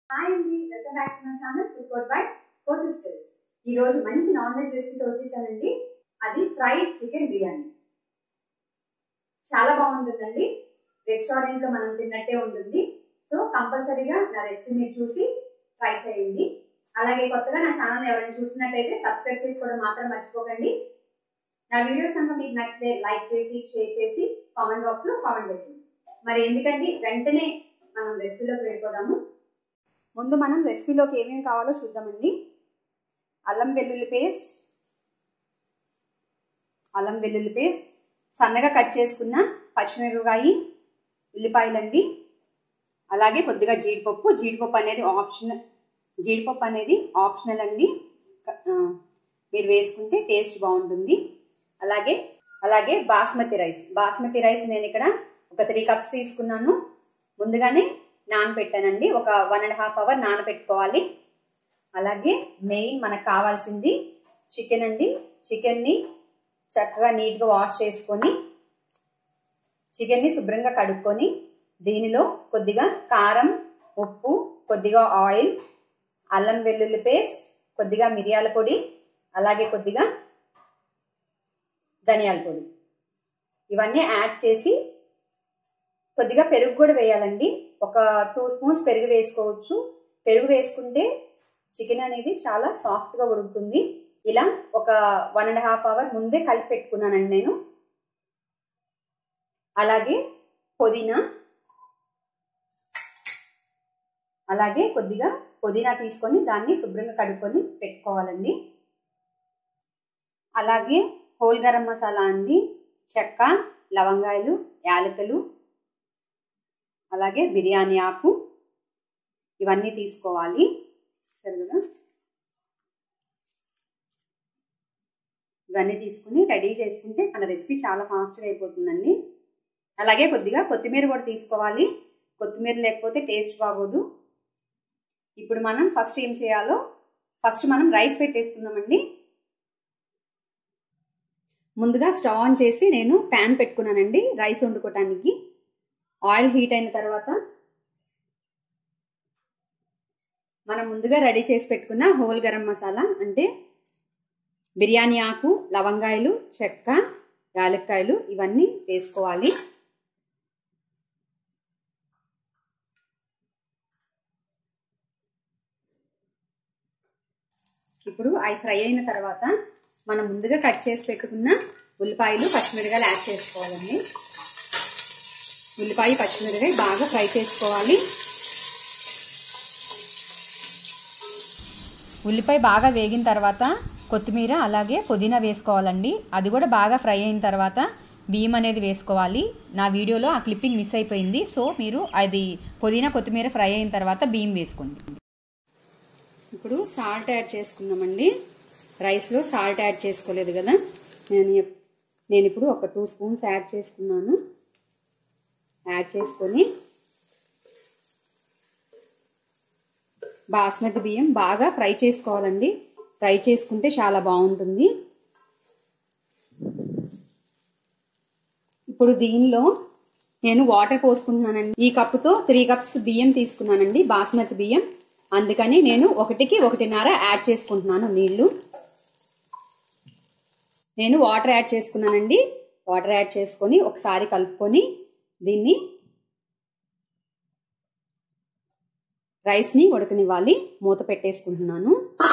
hi అండి welcome back to my channel food court by co sisters ఈ రోజు మంచి నాన్ వెజ్ రెసిపీతో వచ్చేసానండి అది ఫ్రైడ్ చికెన్ బిర్యానీ చాలా బాగుంటుందండి రెస్టారెంట్ లో మనం తిన్నట్టే ఉంటుంది సో కంపల్సరీగా నా రెసిపీ మీరు చూసి ట్రై చేయండి అలాగే కొత్తగా నా ఛానల్ ఎవరైనా చూసినట్టయితే సబ్స్క్రైబ్ చేసుకోవడం మాత్రం మర్చిపోకండి నా వీడియోస్ కనుక మీకు నచ్చితే లైక్ చేసి షేర్ చేసి కామెంట్ బాక్స్ లో కామెంట్ పెట్టండి మరి ఎందుకండి వెంటనే మనం రెసిపీలోకి వెళ్ళిపోదాము ముందు మనం రెసిపీలోకి ఏమేమి కావాలో చూద్దామండి అల్లం వెల్లుల్లి పేస్ట్ అల్లం వెల్లుల్లి పేస్ట్ సన్నగా కట్ చేసుకున్న పచ్చిమిరపకాయ ఉల్లిపాయలండి అలాగే కొద్దిగా జీడిపప్పు జీడిపప్పు అనేది ఆప్షనల్ జీడిపప్పు అనేది ఆప్షనల్ అండి మీరు వేసుకుంటే టేస్ట్ బాగుంటుంది అలాగే అలాగే బాస్మతి రైస్ బాస్మతి రైస్ నేను ఇక్కడ ఒక త్రీ కప్స్ తీసుకున్నాను ముందుగానే నానబెట్టానండి ఒక వన్ అండ్ హాఫ్ అవర్ నానబెట్టుకోవాలి అలాగే మెయిన్ మనకు కావాల్సింది చికెన్ అండి చికెన్ని చక్కగా నీట్గా వాష్ చేసుకొని చికెన్ని శుభ్రంగా కడుక్కొని దీనిలో కొద్దిగా కారం ఉప్పు కొద్దిగా ఆయిల్ అల్లం వెల్లుల్లి పేస్ట్ కొద్దిగా మిరియాల పొడి అలాగే కొద్దిగా ధనియాల పొడి ఇవన్నీ యాడ్ చేసి కొద్దిగా పెరుగు కూడా వేయాలండి ఒక టూ స్పూన్స్ పెరుగు వేసుకోవచ్చు పెరుగు వేసుకుంటే చికెన్ అనేది చాలా సాఫ్ట్గా ఉడుకుతుంది ఇలా ఒక వన్ అండ్ హాఫ్ అవర్ ముందే కలిపి పెట్టుకున్నానండి నేను అలాగే పుదీనా అలాగే కొద్దిగా పుదీనా తీసుకొని దాన్ని శుభ్రంగా కడుక్కొని పెట్టుకోవాలండి అలాగే హోల్ గరం మసాలా అండి చెక్క లవంగాయలు యాలకులు అలాగే బిర్యానీ ఆకు ఇవన్నీ తీసుకోవాలి సరే కదా ఇవన్నీ తీసుకుని రెడీ చేసుకుంటే మన రెసిపీ చాలా ఫాస్ట్గా అయిపోతుందండి అలాగే కొద్దిగా కొత్తిమీర కూడా తీసుకోవాలి కొత్తిమీర లేకపోతే టేస్ట్ బాగోదు ఇప్పుడు మనం ఫస్ట్ ఏం చేయాలో ఫస్ట్ మనం రైస్ పెట్టేసుకుందామండి ముందుగా స్టవ్ ఆన్ చేసి నేను ప్యాన్ పెట్టుకున్నానండి రైస్ వండుకోవటానికి ఆయిల్ హీట్ అయిన తర్వాత మనం ముందుగా రెడీ చేసి పెట్టుకున్న హోల్ గరం మసాలా అంటే బిర్యానీ ఆకు లవంగాయలు చెక్క యాలక్కాయలు ఇవన్నీ వేసుకోవాలి ఇప్పుడు అవి ఫ్రై అయిన తర్వాత మనం ముందుగా కట్ చేసి పెట్టుకున్న ఉల్లిపాయలు పచ్చిమిరకాయలు యాడ్ చేసుకోవాలండి ఉల్లిపాయ పచ్చిమిరకాయ బాగా ఫ్రై చేసుకోవాలి ఉల్లిపాయ బాగా వేగిన తర్వాత కొత్తిమీర అలాగే పుదీనా వేసుకోవాలండి అది కూడా బాగా ఫ్రై అయిన తర్వాత బియ్యం అనేది వేసుకోవాలి నా వీడియోలో ఆ క్లిప్పింగ్ మిస్ అయిపోయింది సో మీరు అది పుదీనా కొత్తిమీర ఫ్రై అయిన తర్వాత బియ్యం వేసుకోండి ఇప్పుడు సాల్ట్ యాడ్ చేసుకుందామండి రైస్లో సాల్ట్ యాడ్ చేసుకోలేదు కదా నేను నేను ఇప్పుడు ఒక టూ స్పూన్స్ యాడ్ చేసుకున్నాను యాడ్ చేసుకొని బాస్మతి బియ్యం బాగా ఫ్రై చేసుకోవాలండి ఫ్రై చేసుకుంటే చాలా బాగుంటుంది ఇప్పుడు దీనిలో నేను వాటర్ పోసుకుంటున్నానండి ఈ కప్పుతో త్రీ కప్స్ బియ్యం తీసుకున్నానండి బాస్మతి బియ్యం అందుకని నేను ఒకటికి ఒకటిన్నర యాడ్ చేసుకుంటున్నాను నీళ్లు నేను వాటర్ యాడ్ చేసుకున్నానండి వాటర్ యాడ్ చేసుకొని ఒకసారి కలుపుకొని దీన్ని రైస్ని ఉడకనివ్వాలి మూత పెట్టేసుకుంటున్నాను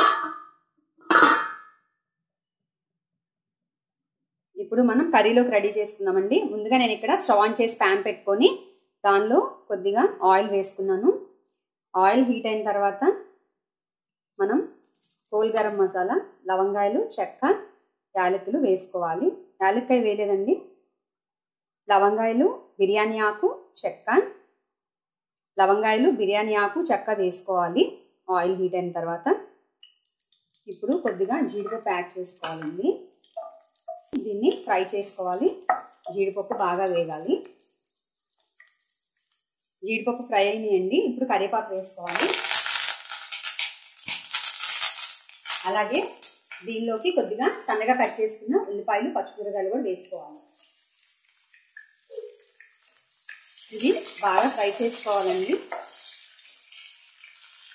ఇప్పుడు మనం కర్రీలోకి రెడీ చేసుకుందామండి ముందుగా నేను ఇక్కడ స్టవ్ ఆన్ చేసి ప్యాన్ పెట్టుకొని దానిలో కొద్దిగా ఆయిల్ వేసుకున్నాను ఆయిల్ హీట్ అయిన తర్వాత మనం హోల్ గరం మసాలా లవంగాయలు చెక్క యాలకులు వేసుకోవాలి యాలక్కాయ వేయలేదండి లవంగాయలు బిర్యానీ ఆకు చెక్క లవంగాయలు బిర్యానీ ఆకు చెక్క వేసుకోవాలి ఆయిల్ హీట్ అయిన తర్వాత ఇప్పుడు కొద్దిగా జీడిపప్పు యాడ్ చేసుకోవాలండి దీన్ని ఫ్రై చేసుకోవాలి జీడిపప్పు బాగా వేగాలి జీడిపప్పు ఫ్రై అయినాయండి ఇప్పుడు కరివేపాకు వేసుకోవాలి అలాగే దీనిలోకి కొద్దిగా సన్నగా కట్ చేసుకున్న ఉల్లిపాయలు పచ్చిమిరకాయలు కూడా వేసుకోవాలి ఇది బాగా ఫ్రై చేసుకోవాలండి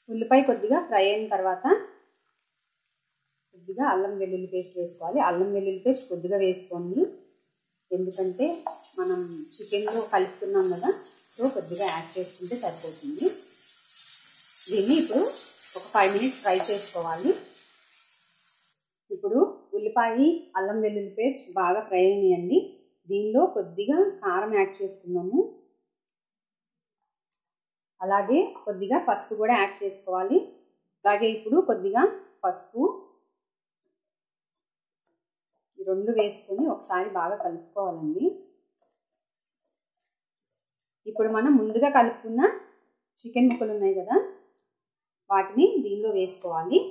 ఉల్లిపాయ కొద్దిగా ఫ్రై అయిన తర్వాత కొద్దిగా అల్లం వెల్లుల్లి పేస్ట్ వేసుకోవాలి అల్లం వెల్లుల్లి పేస్ట్ కొద్దిగా వేసుకోండి ఎందుకంటే మనం చికెన్లో కలుపుతున్నాం కదా సో కొద్దిగా యాడ్ చేసుకుంటే సరిపోతుంది దీన్ని ఇప్పుడు ఒక ఫైవ్ మినిట్స్ ఫ్రై చేసుకోవాలి ఇప్పుడు ఉల్లిపాయ అల్లం వెల్లుల్లి పేస్ట్ బాగా ఫ్రై అయినాయండి దీనిలో కొద్దిగా కారం యాడ్ చేసుకున్నాము అలాగే కొద్దిగా పసుపు కూడా యాడ్ చేసుకోవాలి అలాగే ఇప్పుడు కొద్దిగా పసుపు ఈ రెండు వేసుకొని ఒకసారి బాగా కలుపుకోవాలండి ఇప్పుడు మనం ముందుగా కలుపుకున్న చికెన్ ముక్కలు ఉన్నాయి కదా వాటిని దీనిలో వేసుకోవాలి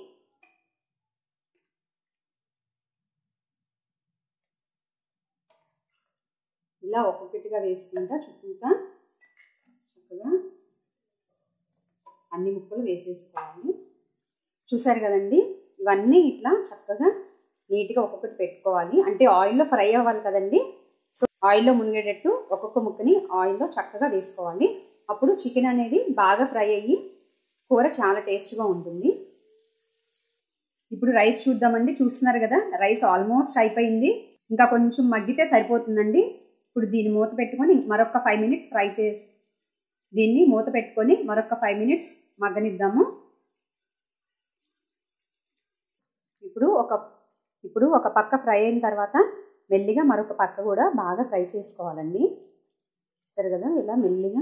ఇలా ఒక్కొక్కటిగా వేసుకుంటా చుట్టూతా చక్కగా అన్ని ముక్కలు వేసేసుకోవాలి చూసారు కదండి ఇవన్నీ ఇట్లా చక్కగా నీట్గా ఒక్కొక్కటి పెట్టుకోవాలి అంటే ఆయిల్లో ఫ్రై అవ్వాలి కదండి సో ఆయిల్లో మునిగేటట్టు ఒక్కొక్క ముక్కని ఆయిల్లో చక్కగా వేసుకోవాలి అప్పుడు చికెన్ అనేది బాగా ఫ్రై అయ్యి కూర చాలా టేస్ట్గా ఉంటుంది ఇప్పుడు రైస్ చూద్దామండి చూస్తున్నారు కదా రైస్ ఆల్మోస్ట్ అయిపోయింది ఇంకా కొంచెం మగ్గితే సరిపోతుందండి ఇప్పుడు దీన్ని మూత పెట్టుకొని మరొక ఫైవ్ మినిట్స్ ఫ్రై చే దీన్ని మూత పెట్టుకొని మరొక ఫైవ్ మినిట్స్ మగ్గనిద్దాము ఇప్పుడు ఒక ఇప్పుడు ఒక పక్క ఫ్రై అయిన తర్వాత మెల్లిగా మరొక పక్క కూడా బాగా ఫ్రై చేసుకోవాలండి సరే కదా ఇలా మెల్లిగా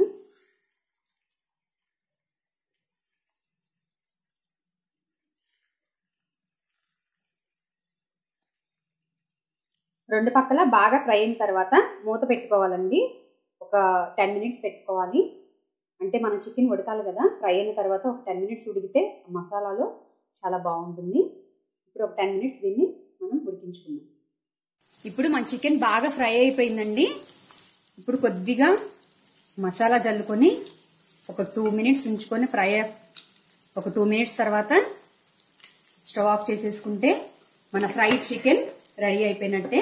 రెండు పక్కల బాగా ఫ్రై అయిన తర్వాత మూత పెట్టుకోవాలండి ఒక టెన్ మినిట్స్ పెట్టుకోవాలి అంటే మన చికెన్ ఉడకాలి కదా ఫ్రై అయిన తర్వాత ఒక టెన్ మినిట్స్ ఉడికితే మసాలాలో చాలా బాగుంటుంది ఇప్పుడు ఒక టెన్ మినిట్స్ దీన్ని మనం ఉడికించుకుందాం ఇప్పుడు మన చికెన్ బాగా ఫ్రై అయిపోయిందండి ఇప్పుడు కొద్దిగా మసాలా జల్లుకొని ఒక టూ మినిట్స్ ఉంచుకొని ఫ్రై ఒక టూ మినిట్స్ తర్వాత స్టవ్ ఆఫ్ చేసేసుకుంటే మన ఫ్రై చికెన్ రెడీ అయిపోయినట్టే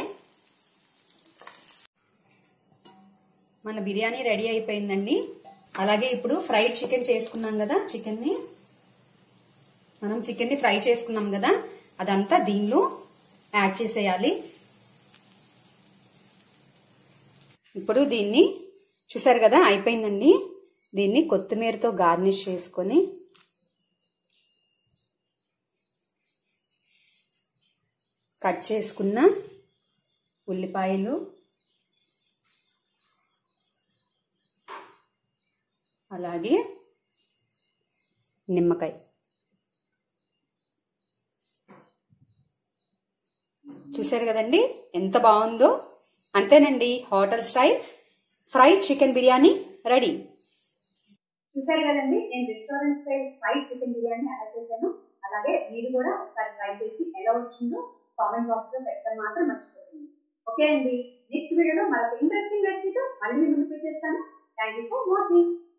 మన బిర్యానీ రెడీ అయిపోయిందండి అలాగే ఇప్పుడు ఫ్రైడ్ చికెన్ చేసుకున్నాం కదా చికెన్ని మనం చికెన్ని ఫ్రై చేసుకున్నాం కదా అదంతా దీనిలో యాడ్ చేసేయాలి ఇప్పుడు దీన్ని చూసారు కదా అయిపోయిందండి దీన్ని కొత్తిమీరతో గార్నిష్ చేసుకొని కట్ చేసుకున్న ఉల్లిపాయలు అలాగే నిమ్మకాయ చూసారు కదండి ఎంత బాగుందో అంతేనండి hotel style fried chicken biryani ready చూసారు కదండి నేను restaurant style fried chicken biryani ఎలా చేశాను అలాగే మీరు కూడా ఒకసారి ట్రై చేసి ఎలా వచ్చిందో కామెంట్ బాక్స్ లో పెట్టడం మాత్రం మర్చిపోతుంది ఓకే అండి నెక్స్ట్ వీడియోలో మరొక ఇంట్రెస్టింగ్ రెసిపీతో మళ్ళీ మీ ముందుకు వచ్చేస్తాను థ్యాంక్ యూ ఫర్ వాచింగ్